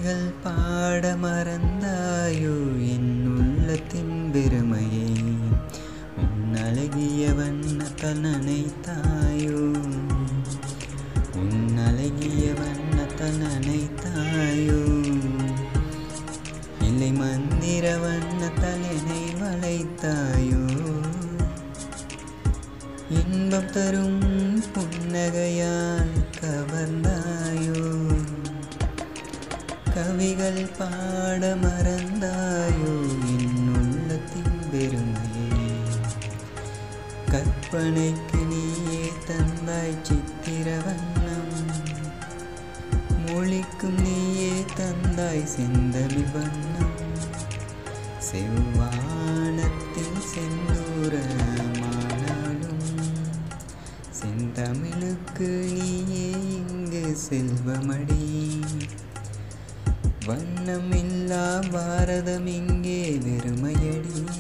கவிகள் பாட மறந்தாயோ என் உள்ளத்தின் பெருமையை உன் அழகிய வண்ணத்தால் நனைத்தாயோ உன் அழகிய வண்ணத்தால் நனைத்தாயோ இல்லை மந்திர வண்ணத்தால் என்னை வளைத்தாயோ இன்பம் தரும் புன்னகையால் கவர்ந்தாயோ கவிகள் பாட மறந்தாயோ என் உள்ளத்தின் பெருமையே கற்பனைக்கு நீயே தந்தாய் சித்திர வண்ணம் மொழிக்கும் நீயே தந்தாய் செந்தமிழ் வண்ணம் செவ்வானத்தில் செந்தூரமானாலும் செந்தமிழுக்கு நீயே இங்கு செல்வமடி வண்ணமில்லா பாரதம் இங்கே வெறுமையடி